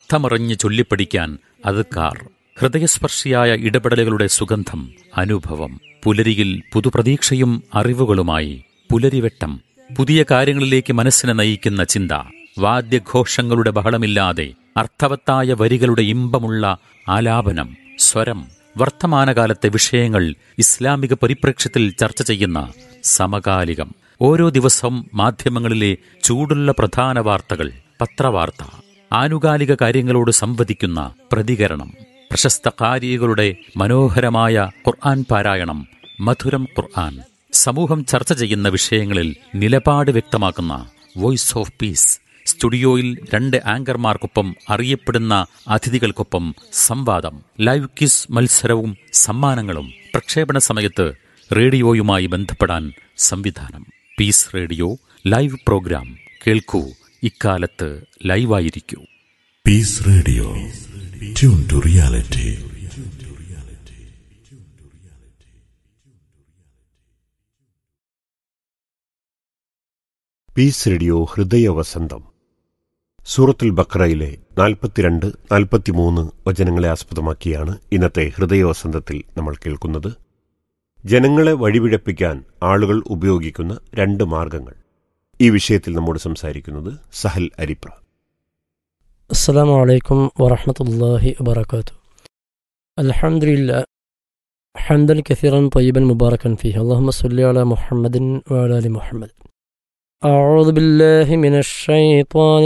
അർത്ഥമറിഞ്ഞ് ചൊല്ലിപ്പഠിക്കാൻ അതുക്കാർ ഹൃദയസ്പർശിയായ ഇടപെടലുകളുടെ സുഗന്ധം അനുഭവം പുലരിയിൽ പുതുപ്രതീക്ഷയും അറിവുകളുമായി പുലരിവെട്ടം പുതിയ കാര്യങ്ങളിലേക്ക് മനസ്സിനെ നയിക്കുന്ന ചിന്ത വാദ്യഘോഷങ്ങളുടെ ബഹളമില്ലാതെ അർത്ഥവത്തായ വരികളുടെ ഇമ്പമുള്ള ആലാപനം സ്വരം വർത്തമാനകാലത്തെ വിഷയങ്ങൾ ഇസ്ലാമിക പരിപ്രേക്ഷ്യത്തിൽ ചർച്ച ചെയ്യുന്ന സമകാലികം ഓരോ ദിവസവും മാധ്യമങ്ങളിലെ ചൂടുള്ള പ്രധാന വാർത്തകൾ പത്രവാർത്ത ആനുകാലിക കാര്യങ്ങളോട് സംവദിക്കുന്ന പ്രതികരണം പ്രശസ്ത കാരികളുടെ മനോഹരമായ ഖുർആൻ പാരായണം മധുരം ഖുർആൻ സമൂഹം ചർച്ച ചെയ്യുന്ന വിഷയങ്ങളിൽ നിലപാട് വ്യക്തമാക്കുന്ന വോയിസ് ഓഫ് പീസ് സ്റ്റുഡിയോയിൽ രണ്ട് ആങ്കർമാർക്കൊപ്പം അറിയപ്പെടുന്ന അതിഥികൾക്കൊപ്പം സംവാദം ലൈവ് ക്വിസ് മത്സരവും സമ്മാനങ്ങളും പ്രക്ഷേപണ സമയത്ത് റേഡിയോയുമായി ബന്ധപ്പെടാൻ സംവിധാനം പീസ് റേഡിയോ ലൈവ് പ്രോഗ്രാം കേൾക്കൂ ഇക്കാലത്ത് ലൈവായിരിക്കൂ Peace Radio. Tune to reality. Peace radio ഹൃദയവസന്തം സൂറത്തുൽ ബക്രയിലെ നാൽപ്പത്തിരണ്ട് നാൽപ്പത്തിമൂന്ന് വചനങ്ങളെ ആസ്പദമാക്കിയാണ് ഇന്നത്തെ ഹൃദയവസന്തത്തിൽ നമ്മൾ കേൾക്കുന്നത് ജനങ്ങളെ വഴിപിഴപ്പിക്കാൻ ആളുകൾ ഉപയോഗിക്കുന്ന രണ്ട് മാർഗങ്ങൾ ഈ വിഷയത്തിൽ നമ്മോട് സംസാരിക്കുന്നത് സഹൽ അരിപ്ര السلام عليكم ورحمة الله وبركاته الحمد لله حمدا كثيرا طيبا مباركا فيه اللهم صل على محمد وعلى آل محمد أعوذ بالله من الشيطان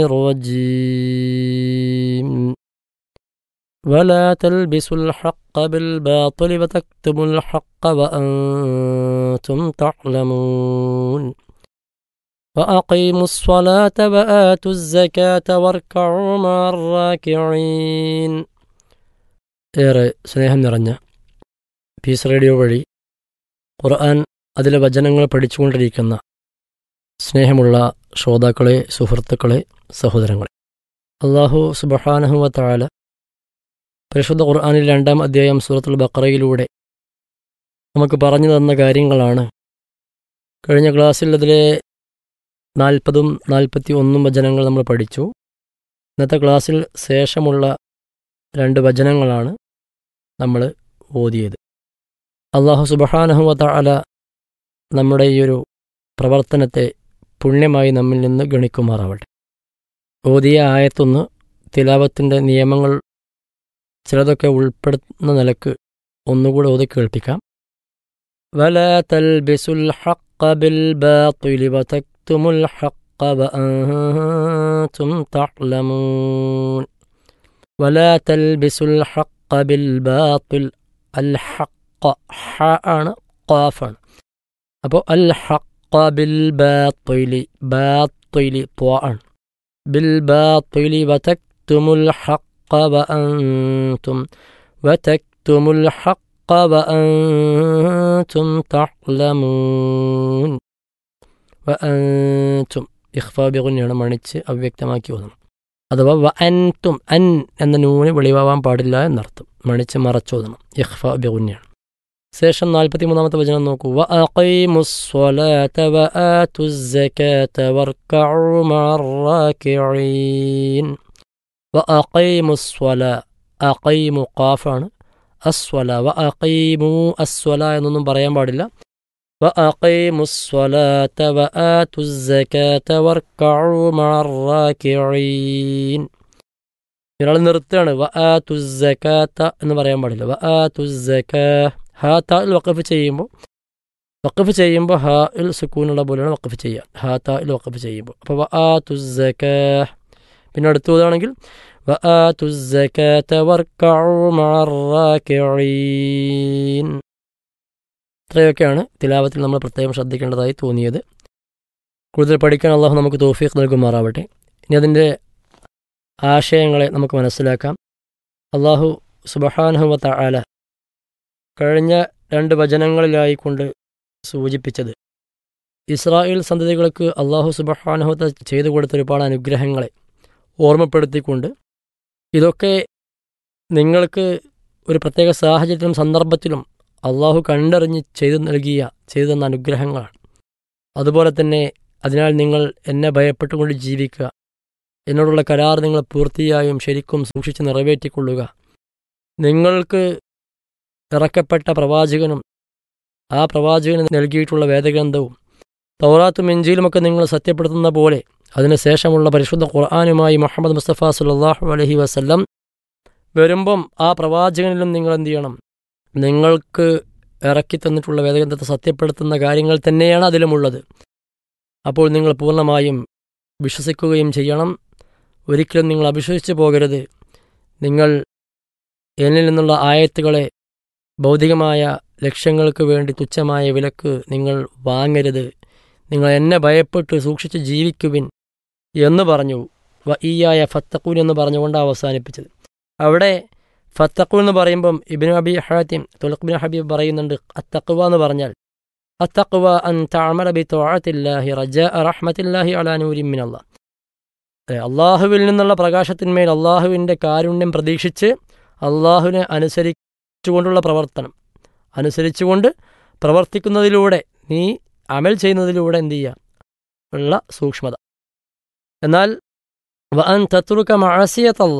الرجيم ولا تلبسوا الحق بالباطل وتكتموا الحق وأنتم تعلمون وأقيموا الصلاة وآتوا الزكاة واركعوا مع الراكعين ഏറെ സ്നേഹം നിറഞ്ഞ പീസ് റേഡിയോ വഴി ഖുർആൻ അതിലെ വചനങ്ങൾ പഠിച്ചുകൊണ്ടിരിക്കുന്ന സ്നേഹമുള്ള ശ്രോതാക്കളെ സുഹൃത്തുക്കളെ സഹോദരങ്ങളെ അള്ളാഹു സുബഹാനഹുവ താല പരിശുദ്ധ ഖുർആാനിൽ രണ്ടാം അധ്യായം സൂറത്തുൽ ബക്കറയിലൂടെ നമുക്ക് പറഞ്ഞു തന്ന കാര്യങ്ങളാണ് കഴിഞ്ഞ ക്ലാസ്സിൽ അതിലെ നാൽപ്പതും നാൽപ്പത്തി ഒന്നും വചനങ്ങൾ നമ്മൾ പഠിച്ചു ഇന്നത്തെ ക്ലാസ്സിൽ ശേഷമുള്ള രണ്ട് വചനങ്ങളാണ് നമ്മൾ ഓതിയത് അള്ളാഹു സുബഹാനഹുവ തആല നമ്മുടെ ഈ ഒരു പ്രവർത്തനത്തെ പുണ്യമായി നമ്മിൽ നിന്ന് ഗണിക്കുമാറാവട്ടെ ഓതിയ ആയത്തൊന്ന് തിലാവത്തിൻ്റെ നിയമങ്ങൾ ചിലതൊക്കെ ഉൾപ്പെടുന്ന നിലക്ക് ഒന്നുകൂടെ ഓതി കേൾപ്പിക്കാം ولا تلبسوا الحق بالباطل وتكتموا الحق وأنتم تعلمون ولا تلبسوا الحق بالباطل الحق حاء قافا അപ്പോൾ അൽ ഹക്ക ബിൽ ബാത്തിലി ബാത്തിലി ത്വാണ് ബിൽ ബാത്തിലി വതക്തുമുൽ ഹക്ക വഅൻതും വതക്തുമുൽ ഹക്ക وأنتم تعلمون وأنتم ഇഖ്ഫാ ബിഗുന്നെയാണ് മണിച്ച് അവ്യക്തമാക്കി ഓതണം അഥവാ വ അൻതും അൻ എന്ന നൂന് വെളിവാവാൻ പാടില്ല എന്നർത്ഥം മണിച്ച് മറച്ചോതണം ഇഖ്ഫാ ബിഗുന്നെയാണ് ശേഷം നാൽപ്പത്തി മൂന്നാമത്തെ വചനം നോക്കൂ വ അഖീമുസ്സലാത വ ആതുസ്സകാത വർക്കഉ മഅർറാകിഈൻ വ അഖീമുസ്സല അഖീമു ഖാഫാണ് അസ്വല വ അഖീമു അസ്വല എന്നൊന്നും പറയാൻ പാടില്ല വ അഖീമുസ്സലാത വ ആതുസ്സകാത വർക്കഉ മഅർറാകിഈൻ ഒരാൾ നിർത്തുകയാണ് വ ആതുസ്സകാത എന്ന് പറയാൻ പാടില്ല വ ആതുസ്സകാ ഹാ തായിൽ വഖഫ് ചെയ്യുമ്പോൾ വഖഫ് ചെയ്യുമ്പോൾ ഹാ ഇൽ സുക്കൂനുള്ള പോലെയാണ് വഖഫ് ചെയ്യുക ഹാ തായിൽ വഖഫ് ചെയ്യുമ്പോൾ അപ്പോൾ വ ആതുസ്സകാ പിന്നെ അടുത്തതാണെങ്കിൽ وآتوا الزكاة واركعوا مع الراكعين ഇത്രയൊക്കെയാണ് തിലാവത്തിൽ നമ്മൾ പ്രത്യേകം ശ്രദ്ധിക്കേണ്ടതായി തോന്നിയത് കൂടുതൽ പഠിക്കാൻ അള്ളാഹു നമുക്ക് തോഫീഖ് നൽകുമാറാവട്ടെ ഇനി അതിൻ്റെ ആശയങ്ങളെ നമുക്ക് മനസ്സിലാക്കാം അള്ളാഹു സുബഹാനഹുവ തആല കഴിഞ്ഞ രണ്ട് വചനങ്ങളിലായിക്കൊണ്ട് സൂചിപ്പിച്ചത് ഇസ്രായേൽ സന്തതികൾക്ക് അള്ളാഹു സുബഹാനഹുവ ചെയ്തു കൊടുത്ത ഒരുപാട് അനുഗ്രഹങ്ങളെ ഓർമ്മപ്പെടുത്തിക്കൊണ്ട് ഇതൊക്കെ നിങ്ങൾക്ക് ഒരു പ്രത്യേക സാഹചര്യത്തിലും സന്ദർഭത്തിലും അള്ളാഹു കണ്ടറിഞ്ഞ് ചെയ്തു നൽകിയ ചെയ്തു തന്ന അനുഗ്രഹങ്ങളാണ് അതുപോലെ തന്നെ അതിനാൽ നിങ്ങൾ എന്നെ ഭയപ്പെട്ടുകൊണ്ട് ജീവിക്കുക എന്നോടുള്ള കരാർ നിങ്ങൾ പൂർത്തിയായും ശരിക്കും സൂക്ഷിച്ച് നിറവേറ്റിക്കൊള്ളുക നിങ്ങൾക്ക് ഇറക്കപ്പെട്ട പ്രവാചകനും ആ പ്രവാചകന് നൽകിയിട്ടുള്ള വേദഗ്രന്ഥവും തൗറാത്തും എഞ്ചിയിലുമൊക്കെ നിങ്ങൾ സത്യപ്പെടുത്തുന്ന പോലെ അതിനുശേഷമുള്ള പരിശുദ്ധ ഖുർആാനുമായി മുഹമ്മദ് മുസ്തഫ സുല്ലാഹു അലഹി വസല്ലം വരുമ്പം ആ പ്രവാചകനിലും നിങ്ങൾ എന്ത് ചെയ്യണം നിങ്ങൾക്ക് ഇറക്കി തന്നിട്ടുള്ള വേദഗ്രന്ഥത്തെ സത്യപ്പെടുത്തുന്ന കാര്യങ്ങൾ തന്നെയാണ് അതിലുമുള്ളത് അപ്പോൾ നിങ്ങൾ പൂർണ്ണമായും വിശ്വസിക്കുകയും ചെയ്യണം ഒരിക്കലും നിങ്ങൾ അവിശ്വസിച്ചു പോകരുത് നിങ്ങൾ എന്നിൽ നിന്നുള്ള ആയത്തുകളെ ഭൗതികമായ ലക്ഷ്യങ്ങൾക്ക് വേണ്ടി തുച്ഛമായ വിലക്ക് നിങ്ങൾ വാങ്ങരുത് നിങ്ങൾ എന്നെ ഭയപ്പെട്ട് സൂക്ഷിച്ച് ജീവിക്കുവിൻ എന്ന് പറഞ്ഞു വ ഈയായ ഫത്തക്കൂൻ എന്ന് പറഞ്ഞുകൊണ്ട് അവസാനിപ്പിച്ചത് അവിടെ ഫത്തഖു എന്ന് പറയുമ്പം ഇബിൻ അബി ഹാത്തിം തുലഖ്ബിൻ ഹബീബ് പറയുന്നുണ്ട് അത്തഖ്വ എന്ന് പറഞ്ഞാൽ അത്തഖ്വ അൻ തഅമല ബി തഅത്തില്ലാഹി റജാ റഹ്മത്തില്ലാഹി അലാ നൂരിൻ മിൻ അല്ലാഹ് അള്ളാഹുവിൽ നിന്നുള്ള പ്രകാശത്തിന്മേൽ അള്ളാഹുവിൻ്റെ കാരുണ്യം പ്രതീക്ഷിച്ച് അള്ളാഹുവിനെ അനുസരിച്ചുകൊണ്ടുള്ള പ്രവർത്തനം അനുസരിച്ചുകൊണ്ട് പ്രവർത്തിക്കുന്നതിലൂടെ നീ അമൽ ചെയ്യുന്നതിലൂടെ എന്ത് ചെയ്യുക ഉള്ള സൂക്ഷ്മത എന്നാൽ വ അൻ തത്രുക മഅസിയത്തല്ല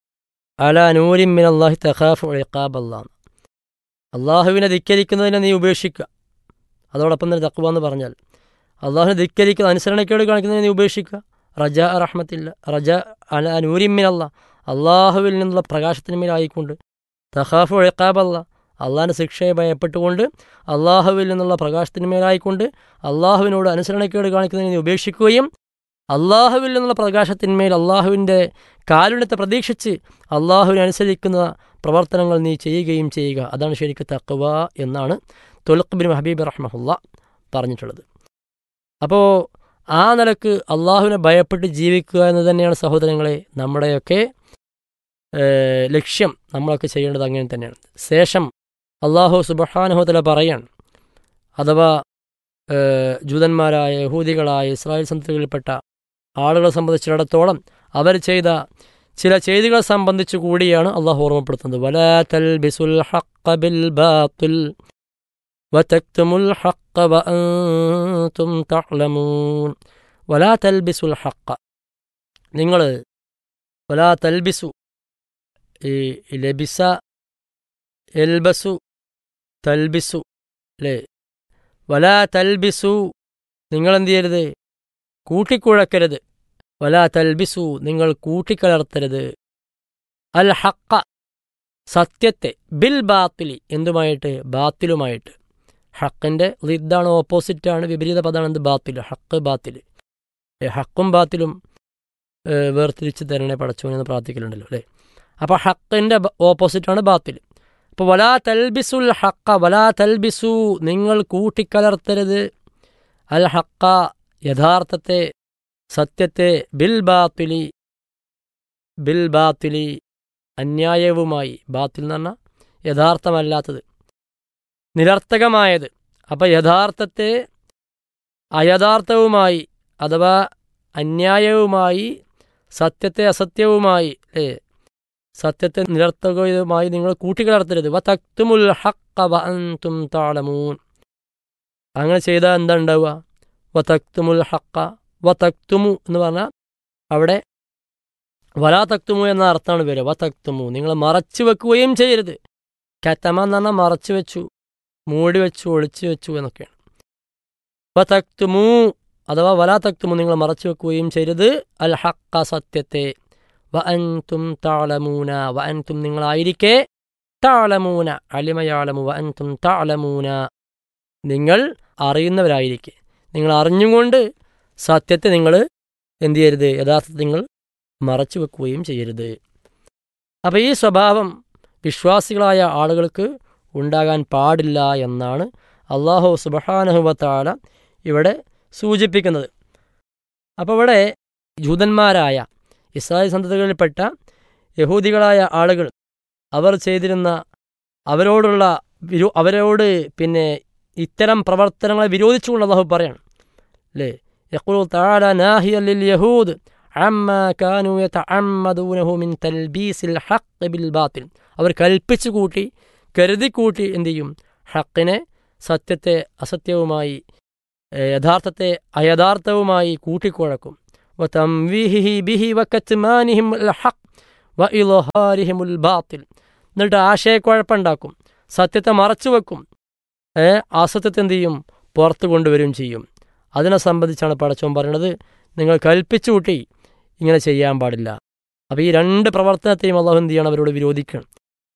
അല നൂരിൻ മിൻ അള്ളാഹി തഖാഫു ഇഖാബ് അള്ളാഹ് അള്ളാഹുവിനെ ധിക്കരിക്കുന്നതിനെ നീ ഉപേക്ഷിക്കുക അതോടൊപ്പം തന്നെ തക്കുവ എന്ന് പറഞ്ഞാൽ അള്ളാഹുവിനെ ധിക്കരിക്കുന്ന അനുസരണക്കേട് കാണിക്കുന്നതിനെ നീ ഉപേക്ഷിക്കുക റജ റഹ്മത്തില്ല റജ അല നൂരിമ്മിൻ അല്ല അള്ളാഹുവിൽ നിന്നുള്ള പ്രകാശത്തിന്മേലായിക്കൊണ്ട് തഹാഫു ഇഖാബല്ല അള്ളാഹിൻ്റെ ശിക്ഷയെ ഭയപ്പെട്ടുകൊണ്ട് അള്ളാഹുവിൽ നിന്നുള്ള പ്രകാശത്തിന്മേലായിക്കൊണ്ട് അള്ളാഹുവിനോട് അനുസരണക്കേട് കാണിക്കുന്നതിനെ നീ ഉപേക്ഷിക്കുകയും അള്ളാഹുവിൽ നിന്നുള്ള പ്രകാശത്തിന്മേൽ അള്ളാഹുവിൻ്റെ കാരുണ്യത്തെ പ്രതീക്ഷിച്ച് അള്ളാഹുവിനെ അനുസരിക്കുന്ന പ്രവർത്തനങ്ങൾ നീ ചെയ്യുകയും ചെയ്യുക അതാണ് ശരിക്കും തക്വ എന്നാണ് തുലഖ് ബിൻ ഹബീബ് റഹ്മഹുല്ല പറഞ്ഞിട്ടുള്ളത് അപ്പോൾ ആ നിലക്ക് അള്ളാഹുവിനെ ഭയപ്പെട്ട് ജീവിക്കുക എന്ന് തന്നെയാണ് സഹോദരങ്ങളെ നമ്മുടെയൊക്കെ ലക്ഷ്യം നമ്മളൊക്കെ ചെയ്യേണ്ടത് അങ്ങനെ തന്നെയാണ് ശേഷം അള്ളാഹു സുബഹാനുഹോതല പറയാണ് അഥവാ ജൂതന്മാരായ യഹൂദികളായ ഇസ്രായേൽ സന്തതികളിൽപ്പെട്ട ആളുകളെ സംബന്ധിച്ചിടത്തോളം അവർ ചെയ്ത ചില ചെയ്തികളെ സംബന്ധിച്ച് കൂടിയാണ് അള്ളാഹു ഓർമ്മപ്പെടുത്തുന്നത് വലാ തൽബിസുൽ ഹഖ ബിൽ ബാത്തിൽ വതക്തുമുൽ ഹഖ വഅൻതും തഅലമൂൻ വലാ തൽബിസുൽ ഹഖ നിങ്ങൾ വലാ തൽബിസു ഈ ലബിസ എൽബസു തൽബിസു അല്ലേ വലാ തൽബിസു നിങ്ങൾ എന്ത് ചെയ്യരുത് കൂട്ടിക്കുഴക്കരുത് വലാ തൽബിസു നിങ്ങൾ കൂട്ടിക്കലർത്തരുത് അൽ ഹക്ക സത്യത്തെ ബിൽ ബാത്തിലി എന്തുമായിട്ട് ബാത്തിലുമായിട്ട് ഹക്കിൻ്റെ ലിദ്ദാണ് ഓപ്പോസിറ്റാണ് വിപരീത പദമാണ് എന്ത് ബാത്തിൽ ഹക്ക് ബാത്തിൽ ഹക്കും ബാത്തിലും വേർതിരിച്ച് തരണേ പടച്ചോനെന്ന് പ്രാർത്ഥിക്കലുണ്ടല്ലോ അല്ലേ അപ്പോൾ ഹക്കിൻ്റെ ഓപ്പോസിറ്റാണ് ബാത്തിൽ അപ്പോൾ വലാ തൽബിസുൽ ഹക്ക വലാ തൽബിസു നിങ്ങൾ കൂട്ടിക്കലർത്തരുത് അൽ ഹക്ക യഥാർത്ഥത്തെ സത്യത്തെ ബിൽ ബാത്തിലി ബിൽ ബാത്തിലി അന്യായവുമായി ബാത്തിൽ എന്ന് പറഞ്ഞാൽ യഥാർത്ഥമല്ലാത്തത് നിരർത്ഥകമായത് അപ്പം യഥാർത്ഥത്തെ അയഥാർത്ഥവുമായി അഥവാ അന്യായവുമായി സത്യത്തെ അസത്യവുമായി ഏ സത്യത്തെ നിരർത്ഥകവുമായി നിങ്ങൾ കൂട്ടിക്കലർത്തരുത് വ തക്തുമുൽ ഹക്ക വ അൻതും താളമൂൻ അങ്ങനെ ചെയ്താൽ എന്താ ഉണ്ടാവുക വ തക്തുമുൽ ഹക്ക വ തക്തുമു എന്ന് പറഞ്ഞാൽ അവിടെ വലാ തക്തുമു എന്ന അർത്ഥമാണ് വരിക വ തക്തുമു നിങ്ങൾ മറച്ചു വെക്കുകയും ചെയ്യരുത് കത്തമ എന്ന് പറഞ്ഞാൽ മറച്ചു വെച്ചു മൂടി വെച്ചു ഒളിച്ചു വെച്ചു എന്നൊക്കെയാണ് വ തക്തുമു അഥവാ വലാ തക്തുമു നിങ്ങൾ മറച്ചു വെക്കുകയും ചെയ്യരുത് അൽ ഹക്ക സത്യത്തെ വ അൻതും താളമൂന വ അൻതും നിങ്ങളായിരിക്കെ താളമൂന അലിമയാളമു വ അൻതും താളമൂന നിങ്ങൾ അറിയുന്നവരായിരിക്കെ നിങ്ങൾ അറിഞ്ഞുകൊണ്ട് സത്യത്തെ നിങ്ങൾ എന്തു ചെയ്യരുത് യഥാർത്ഥത്തിൽ നിങ്ങൾ മറച്ചു വെക്കുകയും ചെയ്യരുത് അപ്പോൾ ഈ സ്വഭാവം വിശ്വാസികളായ ആളുകൾക്ക് ഉണ്ടാകാൻ പാടില്ല എന്നാണ് അള്ളാഹു സുബഹാനഹുബത്താല ഇവിടെ സൂചിപ്പിക്കുന്നത് അപ്പോൾ ഇവിടെ ജൂതന്മാരായ ഇസ്രായേൽ സന്തതികളിൽപ്പെട്ട യഹൂദികളായ ആളുകൾ അവർ ചെയ്തിരുന്ന അവരോടുള്ള വിരോ അവരോട് പിന്നെ ഇത്തരം പ്രവർത്തനങ്ങളെ വിരോധിച്ചുകൊണ്ട് അള്ളാഹു പറയാണ് അല്ലേ യഖുലു തആല നാഹിയ ലിൽ യഹൂദ് അമ്മ കാനു യതഅമ്മദൂനഹു മിൻ തൽബീസിൽ ഹഖ് ബിൽ ബാത്തിൽ അവർ കൽപ്പിച്ചു കൂട്ടി കരുതി കൂട്ടി എന്ത് ചെയ്യും ഹക്കിനെ സത്യത്തെ അസത്യവുമായി യഥാർത്ഥത്തെ അയഥാർത്ഥവുമായി കൂട്ടിക്കുഴക്കും وتمويهه به وكتمانهم الحق وإظهارهم الباطل എന്നിട്ട് ആശയക്കുഴപ്പമുണ്ടാക്കും സത്യത്തെ മറച്ചു വെക്കും ഏ അസത്യത്തെ എന്ത് ചെയ്യും പുറത്തു കൊണ്ടുവരും ചെയ്യും അതിനെ സംബന്ധിച്ചാണ് പടച്ചോൻ പറയുന്നത് നിങ്ങൾ കൽപ്പിച്ചു കൂട്ടി ഇങ്ങനെ ചെയ്യാൻ പാടില്ല അപ്പോൾ ഈ രണ്ട് പ്രവർത്തനത്തെയും അള്ളാഹു എന്ത് ചെയ്യണം അവരോട് വിരോധിക്കണം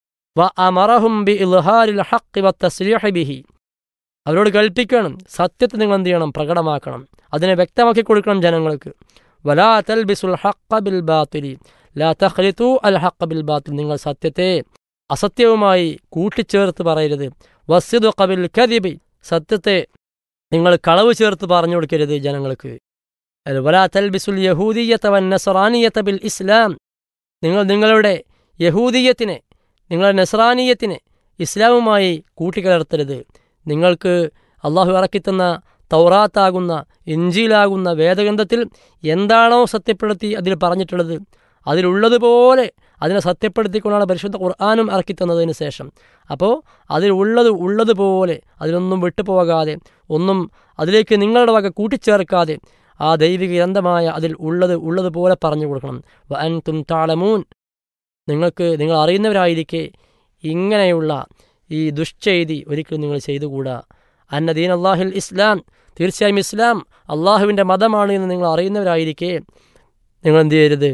വ അമറഹും ബി ഇൽഹാരിൽ ഹഖ് വ തസ്രീഹ് ബിഹി അവരോട് കൽപ്പിക്കണം സത്യത്തെ നിങ്ങൾ എന്ത് ചെയ്യണം പ്രകടമാക്കണം അതിനെ വ്യക്തമാക്കി കൊടുക്കണം ജനങ്ങൾക്ക് വലാ തൽബിസുൽ ഹഖ ബിൽ ബാത്തിലി ലാ തഖ്ലിതു അൽ ഹഖ ബിൽ ബാത്തിൽ നിങ്ങൾ സത്യത്തെ അസത്യവുമായി കൂട്ടിച്ചേർത്ത് പറയരുത് വസ്തുദ് കബിൽ കദിബി സത്യത്തെ നിങ്ങൾ കളവ് ചേർത്ത് പറഞ്ഞു കൊടുക്കരുത് ജനങ്ങൾക്ക് അൽ വലാ തൽബിസുൽ യഹൂദിയത്ത വൻ നസറാനിയത്ത ബിൽ ഇസ്ലാം നിങ്ങൾ നിങ്ങളുടെ യഹൂദിയത്തിനെ നിങ്ങളുടെ നസറാനീയത്തിനെ ഇസ്ലാമുമായി കൂട്ടിക്കലർത്തരുത് നിങ്ങൾക്ക് അള്ളാഹു ഇറക്കിത്തന്ന തൗറാത്താകുന്ന ഇഞ്ചിയിലാകുന്ന വേദഗ്രന്ഥത്തിൽ എന്താണോ സത്യപ്പെടുത്തി അതിൽ പറഞ്ഞിട്ടുള്ളത് അതിലുള്ളതുപോലെ അതിനെ സത്യപ്പെടുത്തിക്കൊണ്ടാണ് പരിശുദ്ധ ഖുർആാനും ഇറക്കിത്തന്നതിന് ശേഷം അപ്പോൾ അതിലുള്ളത് ഉള്ളതുപോലെ അതിലൊന്നും വിട്ടുപോകാതെ ഒന്നും അതിലേക്ക് നിങ്ങളുടെ വക കൂട്ടിച്ചേർക്കാതെ ആ ദൈവിക ഗ്രന്ഥമായ അതിൽ ഉള്ളത് ഉള്ളതുപോലെ പറഞ്ഞു കൊടുക്കണം വ അൻ തും താളമൂൻ നിങ്ങൾക്ക് നിങ്ങൾ അറിയുന്നവരായിരിക്കെ ഇങ്ങനെയുള്ള ഈ ദുഷ്ചെയ്തി ഒരിക്കലും നിങ്ങൾ ചെയ്തുകൂടാ അന്നദീൻ അള്ളാഹിൽ ഇസ്ലാം തീർച്ചയായും ഇസ്ലാം അള്ളാഹുവിൻ്റെ മതമാണ് എന്ന് നിങ്ങൾ അറിയുന്നവരായിരിക്കെ നിങ്ങൾ എന്ത് ചെയ്യരുത്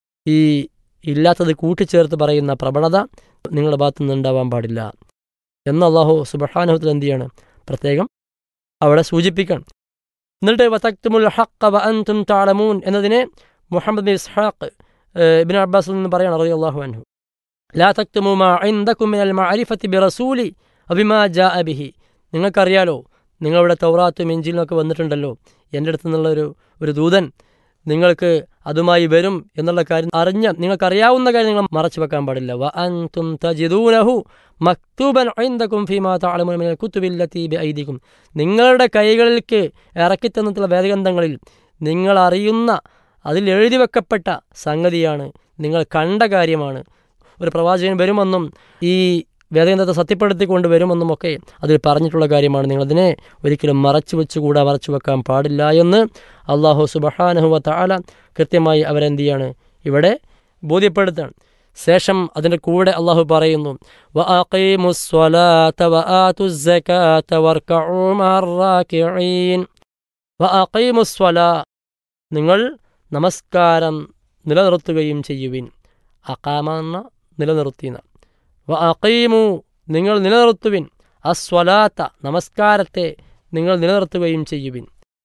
ഈ ഇല്ലാത്തത് കൂട്ടിച്ചേർത്ത് പറയുന്ന പ്രവണത നിങ്ങളുടെ ഭാഗത്തു നിന്ന് ഉണ്ടാവാൻ പാടില്ല എന്ന് അള്ളാഹു സുബഹാനുഹത്തിൽ എന്ത് ചെയ്യാണ് പ്രത്യേകം അവിടെ സൂചിപ്പിക്കണം എന്നിട്ട് വതക്തുമുൽ ഹഖ വ അൻതും താളമൂൻ എന്നതിനെ മുഹമ്മദ് ബിൻ ഇസ്ഹാഖ് ഇബിൻ അബ്ബാസിൽ നിന്ന് പറയാണ് അറിയ അള്ളാഹു അൻഹു ലാ തക്തുമു മാ ഇൻദകും മിനൽ മഅരിഫത്തി ബിറസൂലി അബിമാ ജാ അബിഹി നിങ്ങൾക്കറിയാലോ നിങ്ങളിവിടെ തൗറാത്തും ഇഞ്ചിലിനൊക്കെ വന്നിട്ടുണ്ടല്ലോ എൻ്റെ അടുത്ത് നിന്നുള്ള ഒരു ഒരു ദൂതൻ നിങ്ങൾക്ക് അതുമായി വരും എന്നുള്ള കാര്യം അറിഞ്ഞ നിങ്ങൾക്കറിയാവുന്ന കാര്യം നിങ്ങൾ മറച്ചു വെക്കാൻ പാടില്ല വ അൻതും തജിദൂനഹു മക്തൂബൻ ഐന്ദകും ഫീമാ തഅലമുന മിനൽ കുത്തുബില്ലത്തി ബിഐദികും നിങ്ങളുടെ കൈകളിലേക്ക് ഇറക്കി തന്നിട്ടുള്ള വേദഗ്രന്ഥങ്ങളിൽ നിങ്ങൾ അറിയുന്ന അതിൽ എഴുതി വെക്കപ്പെട്ട സംഗതിയാണ് നിങ്ങൾ കണ്ട കാര്യമാണ് ഒരു പ്രവാചകൻ വരുമെന്നും ഈ വേദഗ്രന്ഥത്തെ സത്യപ്പെടുത്തിക്കൊണ്ട് വരുമെന്നും ഒക്കെ അതിൽ പറഞ്ഞിട്ടുള്ള കാര്യമാണ് നിങ്ങളതിനെ ഒരിക്കലും മറച്ചു വെച്ചുകൂടാ മറച്ചു വെക്കാൻ പാടില്ല എന്ന് അള്ളാഹു സുബഹാനഹുവ താല കൃത്യമായി അവരെന്ത് ചെയ്യാണ് ഇവിടെ ബോധ്യപ്പെടുത്താണ് ശേഷം അതിൻ്റെ കൂടെ അള്ളാഹു പറയുന്നു وَأَقِيمُوا الصَّلَاةَ وَآتُوا الزَّكَاةَ وَارْكَعُوا مَعَ الرَّاكِعِينَ وَأَقِيمُوا الصَّلَاةَ നിങ്ങൾ നമസ്കാരം നിലനിർത്തുകയും ചെയ്യുവിൻ അക്കാമ എന്ന നിലനിർത്തിന വ അക്കീമു നിങ്ങൾ നിലനിർത്തുവിൻ അസ്വലാത്ത നമസ്കാരത്തെ നിങ്ങൾ നിലനിർത്തുകയും ചെയ്യുവിൻ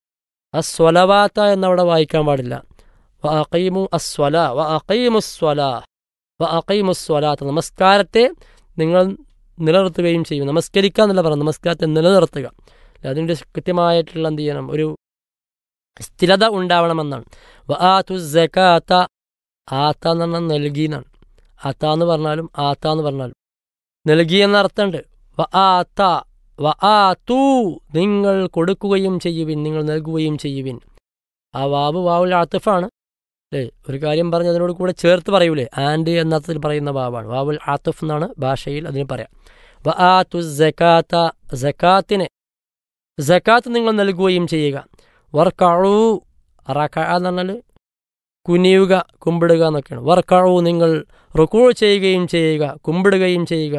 അസ്വലവാത്ത എന്നവിടെ വായിക്കാൻ പാടില്ല വ അക്കീമു അസ്വല വ അക്കീമു സ്വല വ അക്കീമു സ്വലാത്ത നമസ്കാരത്തെ നിങ്ങൾ നിലനിർത്തുകയും ചെയ്യും നമസ്കരിക്കുക എന്നല്ല പറഞ്ഞു നമസ്കാരത്തെ നിലനിർത്തുക അതിൻ്റെ കൃത്യമായിട്ടുള്ള എന്ത് ചെയ്യണം ഒരു സ്ഥിരത ഉണ്ടാവണമെന്നാണ് വ ആ തു ജക്കാത്ത ആത്ത എന്ന് പറഞ്ഞാൽ നൽകി എന്നാണ് ആത്ത എന്ന് പറഞ്ഞാലും ആത്ത എന്ന് പറഞ്ഞാലും നൽകി എന്ന അർത്ഥമുണ്ട് വ ആത്ത വ ആ തൂ നിങ്ങൾ കൊടുക്കുകയും ചെയ്യുവിൻ നിങ്ങൾ നൽകുകയും ചെയ്യുവിൻ ആ വാവ് വാവുൽ ആത്തിഫാണ് അല്ലേ ഒരു കാര്യം പറഞ്ഞ് അതിനോട് കൂടെ ചേർത്ത് പറയൂലേ ആൻഡ് എന്ന അർത്ഥത്തിൽ പറയുന്ന വാവാണ് വാവുൽ ആത്തിഫ് എന്നാണ് ഭാഷയിൽ അതിന് പറയാം വ ആ തു ജക്കാത്ത ജക്കാത്തിനെ ജക്കാത്ത് നിങ്ങൾ നൽകുകയും ചെയ്യുക വർക്കഴു റക്ക എന്ന് പറഞ്ഞാൽ കുനിയുക കുമ്പിടുക എന്നൊക്കെയാണ് വർക്കഴു നിങ്ങൾ റുക്കൂ ചെയ്യുകയും ചെയ്യുക കുമ്പിടുകയും ചെയ്യുക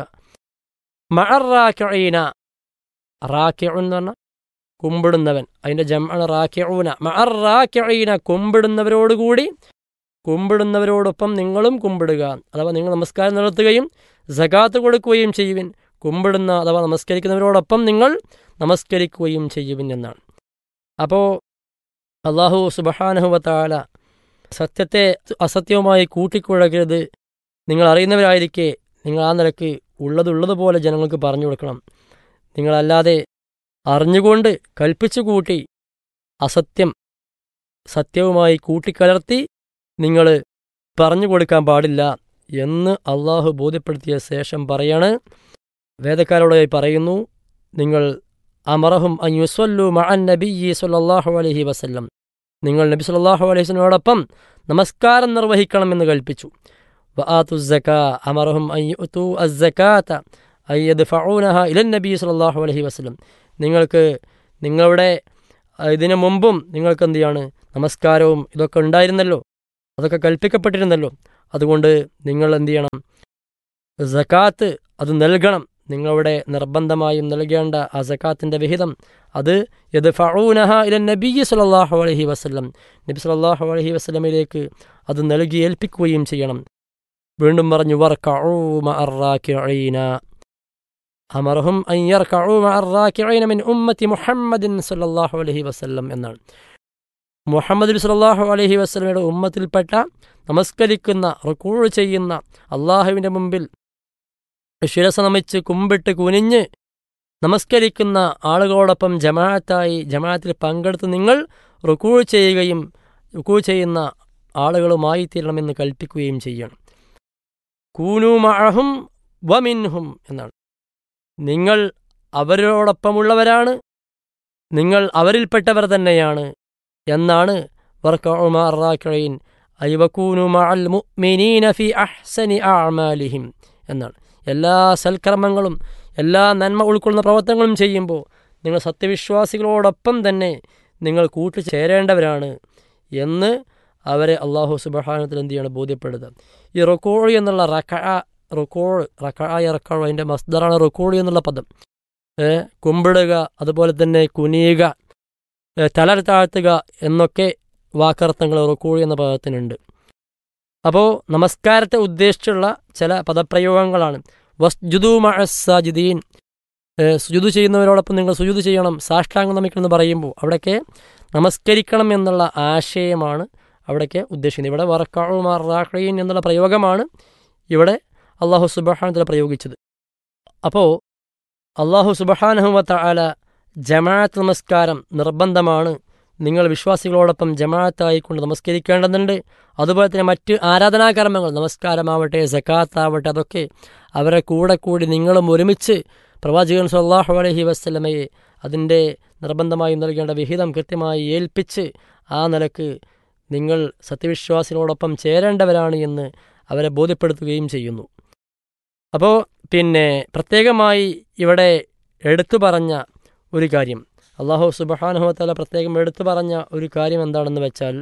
മഅറാക്കിഴീന റാക്കിഉ എന്ന് പറഞ്ഞാൽ കുമ്പിടുന്നവൻ അതിൻ്റെ ജമാണ് റാക്കിഊന മഅറാക്കിഴീന കുമ്പിടുന്നവരോടുകൂടി കുമ്പിടുന്നവരോടൊപ്പം നിങ്ങളും കുമ്പിടുക അഥവാ നിങ്ങൾ നമസ്കാരം നടത്തുകയും സകാത്ത് കൊടുക്കുകയും ചെയ്യുവിൻ കുമ്പിടുന്ന അഥവാ നമസ്കരിക്കുന്നവരോടൊപ്പം നിങ്ങൾ നമസ്കരിക്കുകയും ചെയ്യുവിൻ എന്നാണ് അപ്പോൾ അള്ളാഹു സുബഹാനഹുവത്താല സത്യത്തെ അസത്യവുമായി കൂട്ടിക്കുഴക്കരുത് നിങ്ങൾ അറിയുന്നവരായിരിക്കെ നിങ്ങൾ ആ നിലക്ക് ഉള്ളതുള്ളതുപോലെ ജനങ്ങൾക്ക് പറഞ്ഞു കൊടുക്കണം നിങ്ങളല്ലാതെ അറിഞ്ഞുകൊണ്ട് കൽപ്പിച്ചു കൂട്ടി അസത്യം സത്യവുമായി കൂട്ടിക്കലർത്തി നിങ്ങൾ പറഞ്ഞു കൊടുക്കാൻ പാടില്ല എന്ന് അള്ളാഹു ബോധ്യപ്പെടുത്തിയ ശേഷം പറയാണ് വേദക്കാരോട് പറയുന്നു നിങ്ങൾ അമറഹും അയ്യുസ്വല്ലു മഅൻ നബിയ്യി സല്ലല്ലാഹു അലൈഹി വസല്ലം നിങ്ങൾ നബി സല്ലല്ലാഹു അലൈഹി വസല്ലമയോടൊപ്പം നമസ്കാരം നിർവഹിക്കണമെന്ന് കൽപ്പിച്ചു വആതു സക്കാ അമറഹും അയ്യുതു അസ്സകാത അയ്യദ്ഫഊനഹ ഇലൻ നബി സല്ലല്ലാഹു അലൈഹി വസല്ലം നിങ്ങൾക്ക് നിങ്ങളുടെ ആ, ഇതിനു മുമ്പും നിങ്ങൾക്ക് എന്ത് ചെയ്യാണ് നമസ്കാരവും ഇതൊക്കെ ഉണ്ടായിരുന്നല്ലോ അതൊക്കെ കൽപ്പിക്കപ്പെട്ടിരുന്നല്ലോ അതുകൊണ്ട് നിങ്ങൾ എന്ത് ചെയ്യണം സക്കാത്ത് അത് നൽകണം നിങ്ങളുടെ നിർബന്ധമായും നൽകേണ്ട ആ സക്കാത്തിൻ്റെ വിഹിതം അത് ഇത് ഫഊനഹ ഇല നബി സല്ലല്ലാഹു അലൈഹി വസല്ലം നബി സല്ലല്ലാഹു അലൈഹി വസല്ലമയിലേക്ക് അത് നൽകി ഏൽപ്പിക്കുകയും ചെയ്യണം വീണ്ടും പറഞ്ഞു വർക്കഊ മഅറാക്കിഈന അമർഹും അൻ യർക്കഊ മഅറാക്കിഈന മിൻ ഉമ്മത്തി മുഹമ്മദിൻ സല്ലല്ലാഹു അലൈഹി വസല്ലം എന്നാണ് മുഹമ്മദ് നബി സല്ലല്ലാഹു അലൈഹി വസല്ലമയുടെ ഉമ്മത്തിൽപ്പെട്ട നമസ്കരിക്കുന്ന റുക്കൂൾ ചെയ്യുന്ന അള്ളാഹുവിൻ്റെ മുമ്പിൽ ശിരസ നമിച്ച് കുമ്പിട്ട് കുനിഞ്ഞ് നമസ്കരിക്കുന്ന ആളുകളോടൊപ്പം ജമാഅത്തായി ജമാഅത്തിൽ പങ്കെടുത്ത് നിങ്ങൾ റുക്കൂൾ ചെയ്യുകയും റുക്കൂൾ ചെയ്യുന്ന ആളുകളുമായി തീരണമെന്ന് കൽപ്പിക്കുകയും ചെയ്യണം കൂനു മഅഹും വമിൻഹും എന്നാണ് നിങ്ങൾ അവരോടൊപ്പമുള്ളവരാണ് നിങ്ങൾ അവരിൽപ്പെട്ടവർ തന്നെയാണ് എന്നാണ് വർക്കഉമാറാക്കഴീൻ ഐവക്കൂനു മഅൽ മുഅ്മിനീന ഫി അഹ്സനി അഅമാലിഹിം എന്നാണ് എല്ലാ സൽക്കർമ്മങ്ങളും എല്ലാ നന്മ ഉൾക്കൊള്ളുന്ന പ്രവർത്തനങ്ങളും ചെയ്യുമ്പോൾ നിങ്ങൾ സത്യവിശ്വാസികളോടൊപ്പം തന്നെ നിങ്ങൾ കൂട്ടുചേരേണ്ടവരാണ് എന്ന് അവരെ അള്ളാഹു സുബഹാനത്തിൽ എന്ത് ചെയ്യണം ബോധ്യപ്പെടുത്തുക ഈ റൊക്കോഴി എന്നുള്ള റക്ക റുക്കോൾ റക്കായ റക്കാൾ അതിൻ്റെ മസ്ദറാണ് റുക്കോളി എന്നുള്ള പദം ഏ, കുമ്പിടുക അതുപോലെ തന്നെ കുനിയുക ഏ, തല താഴ്ത്തുക എന്നൊക്കെ വാക്കർത്ഥങ്ങൾ റുക്കോളി എന്ന പദത്തിനുണ്ട് അപ്പോൾ നമസ്കാരത്തെ ഉദ്ദേശിച്ചുള്ള ചില പദപ്രയോഗങ്ങളാണ് വസ്ജുദു മഅസാജിദീൻ സുജുദു ചെയ്യുന്നവരോടൊപ്പം നിങ്ങൾ സുജുദു ചെയ്യണം സാഷ്ടാംഗം നമിക്കണം എന്ന് പറയുമ്പോൾ അവിടെയൊക്കെ നമസ്കരിക്കണം എന്നുള്ള ആശയമാണ് അവിടേക്ക് ഉദ്ദേശിക്കുന്നത് ഇവിടെ വർക്കാഴുമാറാഖീൻ എന്നുള്ള പ്രയോഗമാണ് ഇവിടെ അള്ളാഹു സുബഹാനത്തിൽ പ്രയോഗിച്ചത് അപ്പോൾ അള്ളാഹു സുബഹാനഹുവത്ത ആല ജമാഅത്ത് നമസ്കാരം നിർബന്ധമാണ് നിങ്ങൾ വിശ്വാസികളോടൊപ്പം ജമാഅത്തായിക്കൊണ്ട് നമസ്കരിക്കേണ്ടതുണ്ട് അതുപോലെ തന്നെ മറ്റ് ആരാധനാകർമ്മങ്ങൾ നമസ്കാരമാവട്ടെ സക്കാത്താവട്ടെ അതൊക്കെ അവരെ കൂടെ കൂടി നിങ്ങളും ഒരുമിച്ച് പ്രവാചകൻ സല്ലാഹു അലഹി വസ്ലമയെ അതിൻ്റെ നിർബന്ധമായും നൽകേണ്ട വിഹിതം കൃത്യമായി ഏൽപ്പിച്ച് ആ നിലക്ക് നിങ്ങൾ സത്യവിശ്വാസികളോടൊപ്പം ചേരേണ്ടവരാണ് എന്ന് അവരെ ബോധ്യപ്പെടുത്തുകയും ചെയ്യുന്നു അപ്പോൾ പിന്നെ പ്രത്യേകമായി ഇവിടെ എടുത്തു പറഞ്ഞ ഒരു കാര്യം അള്ളാഹു സുബഹാനുഹത്തല പ്രത്യേകം എടുത്തു പറഞ്ഞ ഒരു കാര്യം എന്താണെന്ന് വെച്ചാൽ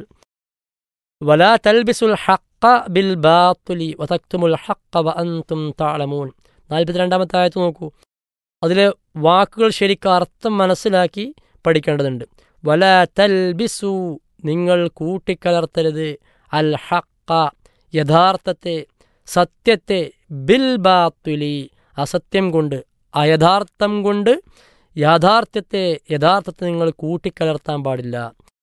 വലാ തൽബിസുൽ ഹക്ക ബിൽ ബാത്തുലി വതക്തുമുൽ ഹക്ക വ അൻതും താളമൂൻ നാൽപ്പത്തിരണ്ടാമത്തെ ആയത്ത് നോക്കൂ അതിലെ വാക്കുകൾ ശരിക്കും അർത്ഥം മനസ്സിലാക്കി പഠിക്കേണ്ടതുണ്ട് വലാ തൽബിസു നിങ്ങൾ കൂട്ടിക്കലർത്തരുത് അൽ ഹക്ക യഥാർത്ഥത്തെ സത്യത്തെ ബിൽ ബാത്തുലി അസത്യം കൊണ്ട് അയഥാർത്ഥം കൊണ്ട് യാഥാർത്ഥ്യത്തെ യഥാർത്ഥത്തെ നിങ്ങൾ കൂട്ടിക്കലർത്താൻ പാടില്ല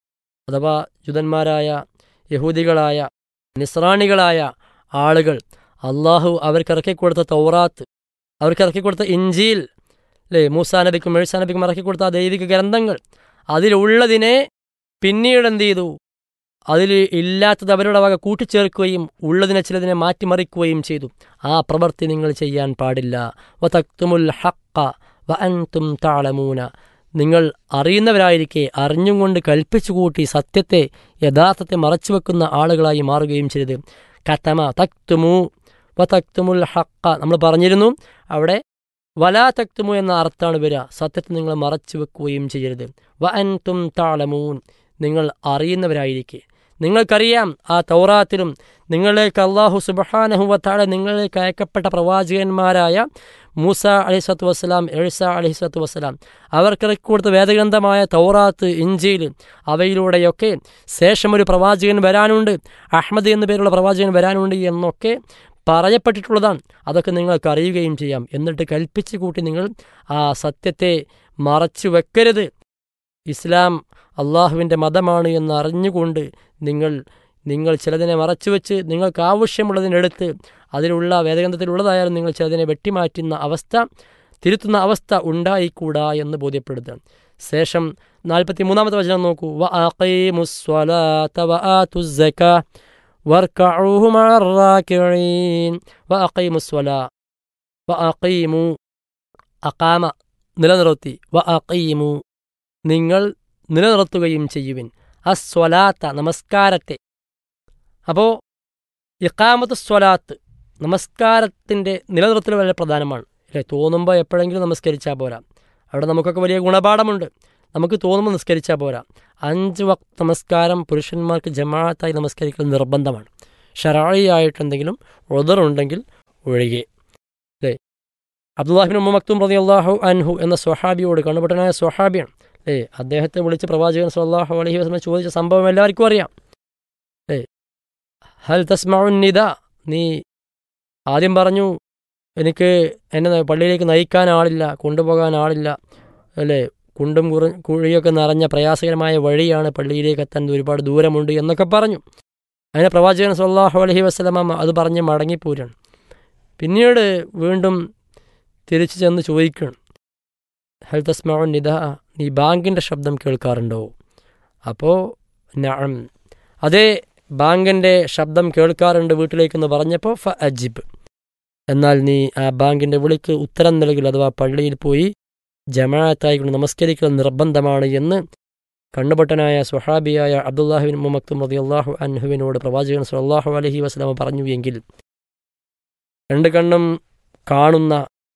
അഥവാ ജുതന്മാരായ യഹൂദികളായ നിസ്രാണികളായ ആളുകൾ അള്ളാഹു അവർക്ക് ഇറക്കിക്കൊടുത്ത തൗറാത്ത് അവർക്ക് ഇറക്കിക്കൊടുത്ത ഇഞ്ചിയിൽ അല്ലേ മൂസാ നബിക്കും മെഴ്സാ നബിക്കും ഇറക്കിക്കൊടുത്ത ആ ദൈവിക ഗ്രന്ഥങ്ങൾ അതിലുള്ളതിനെ പിന്നീട് എന്ത് ചെയ്തു അതിൽ ഇല്ലാത്തത് അവരുടെ വക കൂട്ടിച്ചേർക്കുകയും ഉള്ളതിനെ ചിലതിനെ മാറ്റിമറിക്കുകയും ചെയ്തു ആ പ്രവൃത്തി നിങ്ങൾ ചെയ്യാൻ പാടില്ല വതക്തുമുൽ ഹക്ക വ അൻതും താളമൂന നിങ്ങൾ അറിയുന്നവരായിരിക്കെ അറിഞ്ഞും കൊണ്ട് കൽപ്പിച്ചു കൂട്ടി സത്യത്തെ യഥാർത്ഥത്തെ മറച്ചുവെക്കുന്ന ആളുകളായി മാറുകയും ചെയ്തത് കത്തമ തക്തുമു വ തക്തുമുൽ ഹക്ക നമ്മൾ പറഞ്ഞിരുന്നു അവിടെ വലാ തക്തുമു എന്ന അർത്ഥമാണ് വരിക സത്യത്തെ നിങ്ങൾ മറച്ചു വെക്കുകയും ചെയ്യരുത് വ അൻതും താളമൂൻ നിങ്ങൾ അറിയുന്നവരായിരിക്കെ നിങ്ങൾക്കറിയാം ആ തൗറാത്തിലും നിങ്ങളിലേക്ക് അള്ളാഹു സുബഹാനഹുവത്താടെ നിങ്ങളിലേക്ക് അയക്കപ്പെട്ട പ്രവാചകന്മാരായ മൂസ അലിസ്വത്ത് വസ്സലാം എഴ്സ അലിസ്വത്ത് വസ്സലാം അവർക്കിറക്കി കൊടുത്ത വേദഗ്രന്ഥമായ തൗറാത്ത് ഇഞ്ചിയിൽ അവയിലൂടെയൊക്കെ ശേഷം ഒരു പ്രവാചകൻ വരാനുണ്ട് അഹമ്മദ് എന്നു പേരുള്ള പ്രവാചകൻ വരാനുണ്ട് എന്നൊക്കെ പറയപ്പെട്ടിട്ടുള്ളതാണ് അതൊക്കെ നിങ്ങൾക്ക് അറിയുകയും ചെയ്യാം എന്നിട്ട് കൽപ്പിച്ചു കൂട്ടി നിങ്ങൾ ആ സത്യത്തെ മറച്ചു വെക്കരുത് ഇസ്ലാം അള്ളാഹുവിൻ്റെ മതമാണ് എന്ന് അറിഞ്ഞുകൊണ്ട് നിങ്ങൾ നിങ്ങൾ ചിലതിനെ മറച്ചുവെച്ച് നിങ്ങൾക്ക് ആവശ്യമുള്ളതിനെടുത്ത് അതിലുള്ള വേദഗ്രന്ഥത്തിലുള്ളതായാലും നിങ്ങൾ ചിലതിനെ വെട്ടിമാറ്റുന്ന അവസ്ഥ തിരുത്തുന്ന അവസ്ഥ ഉണ്ടായിക്കൂടാ എന്ന് ബോധ്യപ്പെടുത്തുകയാണ് ശേഷം നാൽപ്പത്തി മൂന്നാമത്തെ വചനം നോക്കൂ വ അഖീമുസ്വലാത്ത വ ആതുസ്സക വർക്കഊഹു മഅറാക്കിഈൻ വ അഖീമുസ്വലാ വ അഖീമു അഖാമ നിലനിർത്തി വ അഖീമു നിങ്ങൾ നിലനിർത്തുകയും ചെയ്യുവിൻ അസ്വലാത്ത നമസ്കാരത്തെ അപ്പോൾ ഇക്കാമത്ത് സ്വലാത്ത് നമസ്കാരത്തിൻ്റെ നിലനിർത്തൽ വളരെ പ്രധാനമാണ് അല്ലേ തോന്നുമ്പോൾ എപ്പോഴെങ്കിലും നമസ്കരിച്ചാൽ പോരാ അവിടെ നമുക്കൊക്കെ വലിയ ഗുണപാഠമുണ്ട് നമുക്ക് തോന്നുമ്പോൾ നിസ്കരിച്ചാൽ പോരാ അഞ്ച് വക്ത് നമസ്കാരം പുരുഷന്മാർക്ക് ജമാഅത്തായി നമസ്കരിക്കൽ നിർബന്ധമാണ് ഷറായിയായിട്ട് എന്തെങ്കിലും ഉദറുണ്ടെങ്കിൽ ഒഴികെ അല്ലേ അബ്ദുല്ലാഹിബിൻ ഉമ്മ മക്തും പ്രതി അള്ളാഹു അൻഹു എന്ന സ്വഹാബിയോട് കണ്ണുപെട്ടനായ സ്വഹാബിയാണ് അല്ലേ അദ്ദേഹത്തെ വിളിച്ച് പ്രവാചകൻ സല്ലാഹു അലഹി വസ്ലം ചോദിച്ച സംഭവം എല്ലാവർക്കും അറിയാം അല്ലേ ഹൽ തസ്മാഉൻ നിദ നീ ആദ്യം പറഞ്ഞു എനിക്ക് എന്നെ പള്ളിയിലേക്ക് നയിക്കാൻ ആളില്ല കൊണ്ടുപോകാൻ ആളില്ല അല്ലേ കുണ്ടും കുറ കുഴിയൊക്കെ നിറഞ്ഞ പ്രയാസകരമായ വഴിയാണ് പള്ളിയിലേക്ക് എത്താൻ ഒരുപാട് ദൂരമുണ്ട് എന്നൊക്കെ പറഞ്ഞു അതിനെ പ്രവാചകൻ സല്ലാഹു അലഹി വസ്ലമ അത് പറഞ്ഞ് മടങ്ങിപ്പോരാണ് പിന്നീട് വീണ്ടും തിരിച്ചു ചെന്ന് ചോദിക്കണം ഹൽ തസ്മാഉൻ നിദ നീ ബാങ്കിൻ്റെ ശബ്ദം കേൾക്കാറുണ്ടോ അപ്പോൾ നഅം അതേ ബാങ്കിൻ്റെ ശബ്ദം കേൾക്കാറുണ്ട് വീട്ടിലേക്കെന്ന് പറഞ്ഞപ്പോൾ ഫ അജിബ് എന്നാൽ നീ ആ ബാങ്കിൻ്റെ വിളിക്ക് ഉത്തരം നൽകില്ല അഥവാ പള്ളിയിൽ പോയി ജമാഅത്തായിക്കൊണ്ട് നമസ്കരിക്കൽ നിർബന്ധമാണ് എന്ന് കണ്ണുപൊട്ടനായ സുഹാബിയായ അബ്ദുല്ലാഹുബിൻ മുമക്തും റതി അള്ളാഹു അൻഹുവിനോട് പ്രവാചകൻ സല്ലാഹു അലഹി വസ്ലാമ പറഞ്ഞു എങ്കിൽ രണ്ട് കണ്ണും കാണുന്ന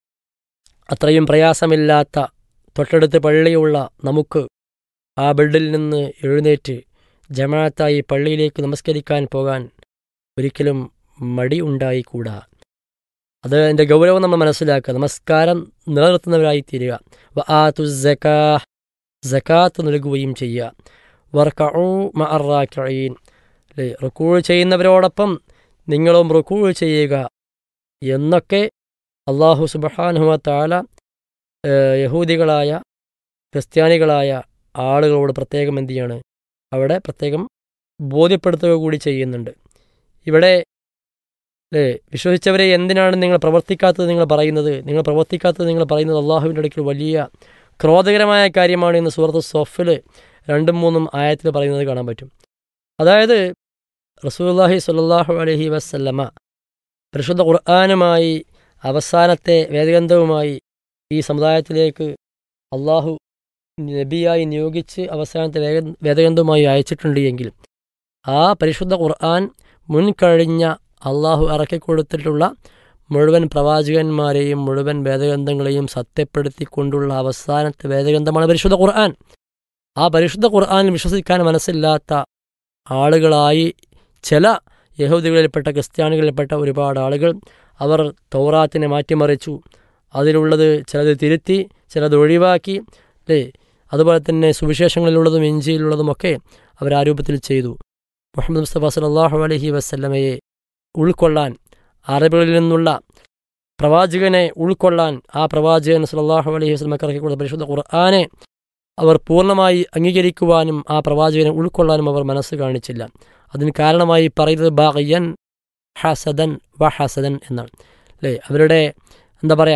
അത്രയും പ്രയാസമില്ലാത്ത തൊട്ടടുത്ത് പള്ളിയുള്ള നമുക്ക് ആ ബെഡിൽ നിന്ന് എഴുന്നേറ്റ് ജമാഅത്തായി പള്ളിയിലേക്ക് നമസ്കരിക്കാൻ പോകാൻ ഒരിക്കലും മടി ഉണ്ടായിക്കൂടാ അത് അതിൻ്റെ ഗൗരവം നമ്മൾ മനസ്സിലാക്കുക നമസ്കാരം നിലനിർത്തുന്നവരായി തീരുക വ ആ തു ജക്കാ ജക്കാത്ത് നൽകുകയും ചെയ്യുക വർക്കഊ മഅറാക്കീൻ അല്ലേ റുക്കൂൾ ചെയ്യുന്നവരോടൊപ്പം നിങ്ങളും റുക്കൂൾ ചെയ്യുക എന്നൊക്കെ അള്ളാഹു സുബഹാനുഹ താല യഹൂദികളായ ക്രിസ്ത്യാനികളായ ആളുകളോട് പ്രത്യേകം എന്ത് ചെയ്യാണ് അവിടെ പ്രത്യേകം ബോധ്യപ്പെടുത്തുക കൂടി ചെയ്യുന്നുണ്ട് ഇവിടെ അല്ലേ വിശ്വസിച്ചവരെ എന്തിനാണ് നിങ്ങൾ പ്രവർത്തിക്കാത്തത് നിങ്ങൾ പറയുന്നത് നിങ്ങൾ പ്രവർത്തിക്കാത്തത് നിങ്ങൾ പറയുന്നത് അള്ളാഹുവിൻ്റെ അടുക്കൽ വലിയ ക്രോധകരമായ കാര്യമാണ് എന്ന് സുഹൃത്ത് സൊഫിൽ രണ്ടും മൂന്നും ആയത്തിൽ പറയുന്നത് കാണാൻ പറ്റും അതായത് റസൂല്ലാഹി സ്വല്ലല്ലാഹു അലഹി വസ്ല്ലമ പരിശുദ്ധ ഖുർആാനുമായി അവസാനത്തെ വേദഗ്രന്ഥവുമായി ഈ സമുദായത്തിലേക്ക് അള്ളാഹു നബിയായി നിയോഗിച്ച് അവസാനത്തെ വേഗ വേദഗ്രന്ഥവുമായി അയച്ചിട്ടുണ്ട് എങ്കിൽ ആ പരിശുദ്ധ ഖുർആൻ മുൻകഴിഞ്ഞ അള്ളാഹു ഇറക്കിക്കൊടുത്തിട്ടുള്ള മുഴുവൻ പ്രവാചകന്മാരെയും മുഴുവൻ വേദഗ്രന്ഥങ്ങളെയും സത്യപ്പെടുത്തിക്കൊണ്ടുള്ള അവസാനത്തെ വേദഗ്രന്ഥമാണ് പരിശുദ്ധ ഖുർആൻ ആ പരിശുദ്ധ ഖുർആനിൽ വിശ്വസിക്കാൻ മനസ്സില്ലാത്ത ആളുകളായി ചില യഹൂദികളിൽപ്പെട്ട ക്രിസ്ത്യാനികളിൽപ്പെട്ട ഒരുപാട് ആളുകൾ അവർ തൗറാത്തിനെ മാറ്റിമറിച്ചു അതിലുള്ളത് ചിലത് തിരുത്തി ചിലത് ഒഴിവാക്കി അല്ലേ അതുപോലെ തന്നെ സുവിശേഷങ്ങളിലുള്ളതും ഇഞ്ചിയിലുള്ളതുമൊക്കെ അവർ ആ രൂപത്തിൽ ചെയ്തു മുഹമ്മദ് മുസ്തഫ സലാഹു അലഹി വസ്ല്ലമയെ ഉൾക്കൊള്ളാൻ അറബികളിൽ നിന്നുള്ള പ്രവാചകനെ ഉൾക്കൊള്ളാൻ ആ പ്രവാചകൻ സലാഹു അലഹി വസ്ലമക്ക് ഇറക്കിക്കൊടുത്ത പരിശുദ്ധ ഖുർആാനെ അവർ പൂർണ്ണമായി അംഗീകരിക്കുവാനും ആ പ്രവാചകനെ ഉൾക്കൊള്ളാനും അവർ മനസ്സ് കാണിച്ചില്ല അതിന് കാരണമായി പറയുന്നത് ബാഗയ്യൻ ഹസദൻ വ ഹസദൻ എന്നാണ് അല്ലേ അവരുടെ എന്താ പറയുക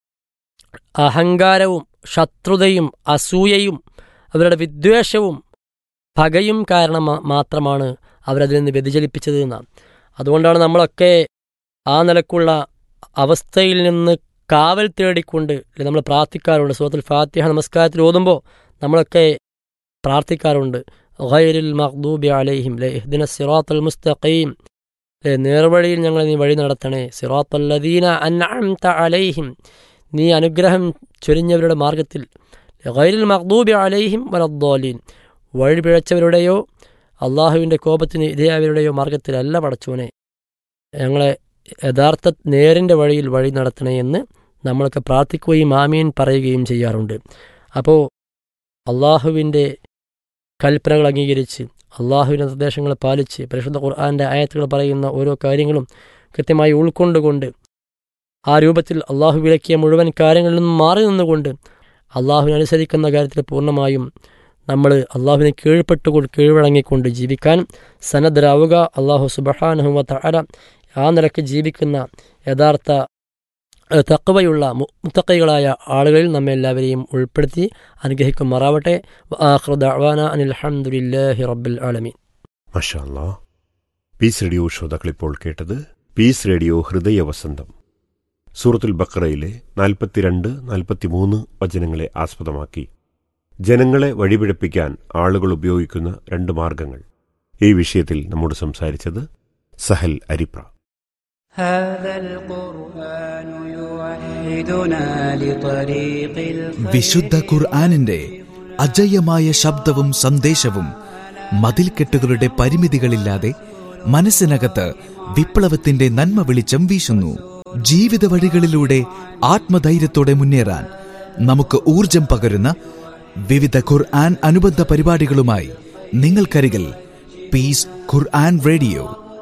അഹങ്കാരവും ശത്രുതയും അസൂയയും അവരുടെ വിദ്വേഷവും പകയും കാരണം മാത്രമാണ് അവരതിൽ നിന്ന് വ്യതിചലിപ്പിച്ചത് എന്നാണ് അതുകൊണ്ടാണ് നമ്മളൊക്കെ ആ നിലക്കുള്ള അവസ്ഥയിൽ നിന്ന് കാവൽ തേടിക്കൊണ്ട് നമ്മൾ പ്രാർത്ഥിക്കാറുണ്ട് സുഹൃത്തുൽ ഫാത്തിഹ നമസ്കാരത്തിൽ ഓതുമ്പോൾ നമ്മളൊക്കെ പ്രാർത്ഥിക്കാറുണ്ട് ഗൈരിൽ മഖ്ദൂബി അലൈഹിം ലേ ഇഹ്ദിന സിറാത്തുൽ മുസ്തഖീം ലേ നേർവഴിയിൽ ഞങ്ങളെ നീ വഴി നടത്തണേ സിറാത്തുല്ലദീന അൻഅംത അലൈഹിം നീ അനുഗ്രഹം ചൊരിഞ്ഞവരുടെ മാർഗത്തിൽ ഗൈരിൽ മഖ്ദൂബി അലൈഹിം വലദ്ദാലീൻ വഴി പിഴച്ചവരുടെയോ അള്ളാഹുവിൻ്റെ കോപത്തിന് ഇരയായവരുടെയോ മാർഗത്തിലല്ല പടച്ചോനെ ഞങ്ങളെ യഥാർത്ഥ നേരിൻ്റെ വഴിയിൽ വഴി നടത്തണേ എന്ന് നമ്മളൊക്കെ പ്രാർത്ഥിക്കുകയും ആമീൻ പറയുകയും ചെയ്യാറുണ്ട് അപ്പോൾ അള്ളാഹുവിൻ്റെ കൽപ്പനകൾ അംഗീകരിച്ച് അള്ളാഹുവിൻ്റെ നിർദ്ദേശങ്ങൾ പാലിച്ച് പരിശുദ്ധ ഖുർആാൻ്റെ ആയത്തുകൾ പറയുന്ന ഓരോ കാര്യങ്ങളും കൃത്യമായി ഉൾക്കൊണ്ടുകൊണ്ട് ആ രൂപത്തിൽ അള്ളാഹു വിലക്കിയ മുഴുവൻ കാര്യങ്ങളിൽ നിന്നും മാറി നിന്നുകൊണ്ട് അള്ളാഹുവിനെ അനുസരിക്കുന്ന കാര്യത്തിൽ പൂർണ്ണമായും നമ്മൾ അള്ളാഹുവിനെ കീഴ്പ്പെട്ടുകൊണ്ട് കീഴ്വഴങ്ങിക്കൊണ്ട് ജീവിക്കാൻ സന്നദ്ധരാവുക അള്ളാഹു സുബഹാനുഹുമ തഅല ആ നിലക്ക് ജീവിക്കുന്ന യഥാർത്ഥ തക്കവയുള്ള മുത്തക്കൈകളായ ആളുകളിൽ നമ്മെ എല്ലാവരെയും ഉൾപ്പെടുത്തി അനുഗ്രഹിക്കുമാറാവട്ടെ അഖ്റുദാന അനിൽഹമുല്ലാഹി റബ്ബിൽ ആലമീൻ മഷാ അല്ലാ പീസ് റേഡിയോ ശ്രോതാക്കളിപ്പോൾ കേട്ടത് പീസ് റേഡിയോ ഹൃദയ വസന്തം സൂറത്തുൽ ബക്രയിലെ നാൽപ്പത്തിരണ്ട് നാൽപ്പത്തിമൂന്ന് വചനങ്ങളെ ആസ്പദമാക്കി ജനങ്ങളെ വഴിപിഴപ്പിക്കാൻ ആളുകൾ ഉപയോഗിക്കുന്ന രണ്ട് മാർഗങ്ങൾ ഈ വിഷയത്തിൽ നമ്മോട് സംസാരിച്ചത് സഹൽ അരിപ്ര هذا القرآن يوحدنا لطريق الخير വിശുദ്ധ ഖുർആാനിന്റെ അജയ്യമായ ശബ്ദവും സന്ദേശവും മതിൽക്കെട്ടുകളുടെ പരിമിതികളില്ലാതെ മനസ്സിനകത്ത് വിപ്ലവത്തിന്റെ നന്മ വെളിച്ചം വീശുന്നു ജീവിത വഴികളിലൂടെ ആത്മധൈര്യത്തോടെ മുന്നേറാൻ നമുക്ക് ഊർജം പകരുന്ന വിവിധ ഖുർആൻ അനുബന്ധ പരിപാടികളുമായി നിങ്ങൾക്കരികിൽ പീസ് ഖുർആൻ റേഡിയോ